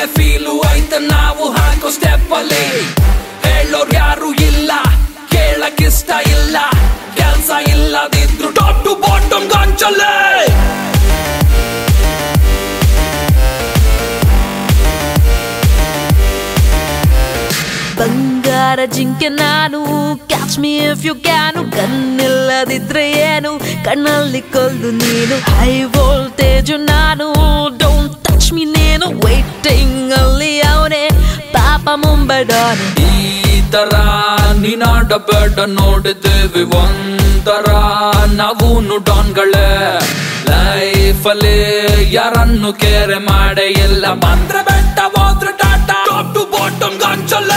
ಒಳ್ಳೆ ಫೀಲು ಐತೆ ನಾವು ಹಾಕೋ ಸ್ಟೆಪ್ ಅಲ್ಲಿ ಹೇಳೋರ್ ಯಾರು ಇಲ್ಲ ಕೇಳಕ್ಕಿಷ್ಟ ಇಲ್ಲ ಕೆಲ್ಸ ಇಲ್ಲದಿದ್ರು ಟಾಪ್ ಟು ಬಾಟಮ್ ಗಾಂಚಲ್ಲೇ ಬಂಗಾರ ಜಿಂಕೆ ನಾನು catch me if you can ಕಣ್ಣಿಲ್ಲದಿದ್ರೆ ಏನು ಕಣ್ಣಲ್ಲಿ ಕೊಲ್ದು ನೀನು ಹೈ ವೋಲ್ಟೇಜು ನಾನು ಡೋಂಟ್ ಟಚ್ ಮೀ ನೀನು ವೈಟಿಂಗ್ ಅಲ್ಲಿ ಅವನೇ ಪಾಪ ಮುಂಬೈ ಡಾನು ಈ ತರ ನೀನಾಡಬೇಡ ನೋಡಿದ್ದೇವೆ ಒಂಥರ ನಾವು ಡಾನ್ಗಳೇ ಲೈಫ್ ಅಲ್ಲಿ ಯಾರನ್ನು ಕೇರೆ ಮಾಡೆ ಎಲ್ಲ ಬಂದ್ರೆ ಬೆಟ್ಟ ಹೋದ್ರೆ ಟಾಟಾ ಟಾಪ್ ಟು ಬಾಟಮ್ ಗಾಂಚಲ್ಲೇ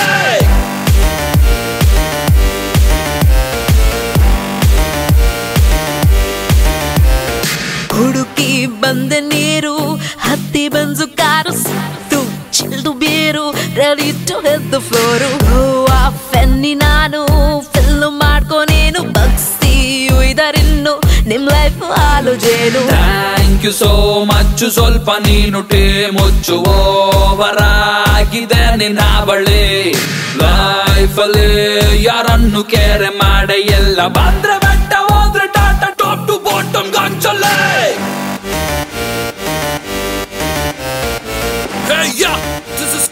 ಹುಡುಕಿ ಬಂದೆ ನೀರು ಹತ್ತಿ ಬಂಜು ಕಾರು ಸಿಕ್ತು chilled beer ready to head floor ಆ ಫೆನ್ನಿ ನಾನು ಫಿಲ್ಲು ಮಾಡ್ಕೊ ನೀನು ಬಗ್ಸಿ ಇದರಿನ್ನು ನಿಮ್ ಲೈಫ್ ಹಾಲು ಜೇನು ಥ್ಯಾಂಕ್ ಯು ಸೋ ಮಚ್ ಸ್ವಲ್ಪ ನೀನು ಟೇ ಮುಚ್ಚು ಓವರ್ ಆಗಿದೆ ನಿನ್ನ ಬಳಿ ಲೈಫ್ ಅಲ್ಲಿ ಯಾರನ್ನು ಕೇರೆ ಮಾಡೆ ಎಲ್ಲ ಬಂದ್ರೆ ಬೆಟ್ಟ ಹೋದ್ರೆ ಟಾಟಾ ಟಾಪ್ ಟು ಬಾಟಮ್ ಗಾಂಚಲ್ಲೇ Hey, yeah, this is